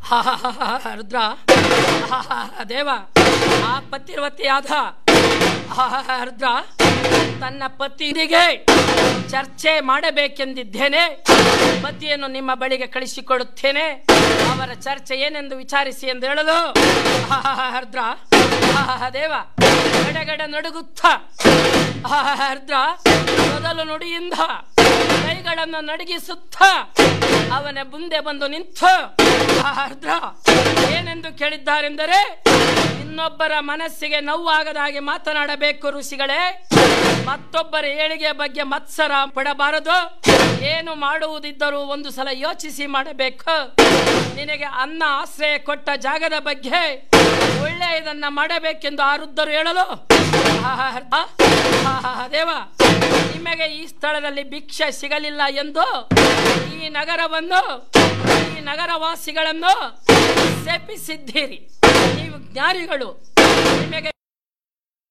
ಹಾ, ಹಾ, ಹಾ, ಹಾ, ಹಾ, ರುದ್ರ ಹಾ, ಹಾ, ಹಾ, ದೇವ ಆ ಪತಿರ್ವತಿಯಾದ ಹಾ, ಹಾ, ಹಾ, ರುದ್ರ ತನ್ನ ಪತಿಗೆ ಚರ್ಚೆ ಮಾಡಬೇಕೆಂದಿದ್ದೇನೆ ಪತಿಯನ್ನು ನಿಮ್ಮ ಬಳಿಗೆ ಕಳಿಸಿಕೊಡುತ್ತೇನೆ ಅವರ ಚರ್ಚೆ ಏನೆಂದು ವಿಚಾರಿಸಿ ಎಂದು ಹೇಳಲು ಹಾ, ಹಾ, ಹಾ, ರುದ್ರ ಹಾ, ಹಾ, ಹಾ, ದೇವ ಗಡಗಡ ನಡುಗುತ್ತ ಹಾ, ಹಾ, ಹಾ, ರುದ್ರ ಮೊದಲು ನುಡಿಯಿಂದ ಕೈಗಳನ್ನು ನಡುಗಿಸುತ್ತ ಅವನ ಮುಂದೆ ಬಂದು ನಿಂತು ಆ ರುದ್ರ ಏನೆಂದು ಕೇಳಿದ್ದಾರೆಂದರೆ ಇನ್ನೊಬ್ಬರ ಮನಸ್ಸಿಗೆ ನೋವಾಗದ ಹಾಗೆ ಮಾತನಾಡಬೇಕು ಋಷಿಗಳೇ ಮತ್ತೊಬ್ಬರ ಏಳಿಗೆ ಬಗ್ಗೆ ಮತ್ಸರ ಪಡಬಾರದು ಏನು ಮಾಡುವುದಿದ್ದರೂ ಒಂದು ಸಲ ಯೋಚಿಸಿ ಮಾಡಬೇಕು ನಿನಗೆ ಅನ್ನ ಆಶ್ರಯ ಕೊಟ್ಟ ಜಾಗದ ಬಗ್ಗೆ ಒಳ್ಳೆಯದನ್ನ ಮಾಡಬೇಕೆಂದು ಆ ವೃದ್ಧರು ಹೇಳಲು ಆ, ಆ, ಆ, ಆ, ದೇವ ನಿಮಗೆ ಈ ಸ್ಥಳದಲ್ಲಿ ಭಿಕ್ಷೆ ಸಿಗಲಿಲ್ಲ ಎಂದು ಈ ನಗರವನ್ನು ಈ ನಗರವಾಸಿಗಳನ್ನು ಶಪಿಸಿದ್ದೀರಿ ನೀವು ಜ್ಞಾನಿಗಳು ನಿಮಗೆ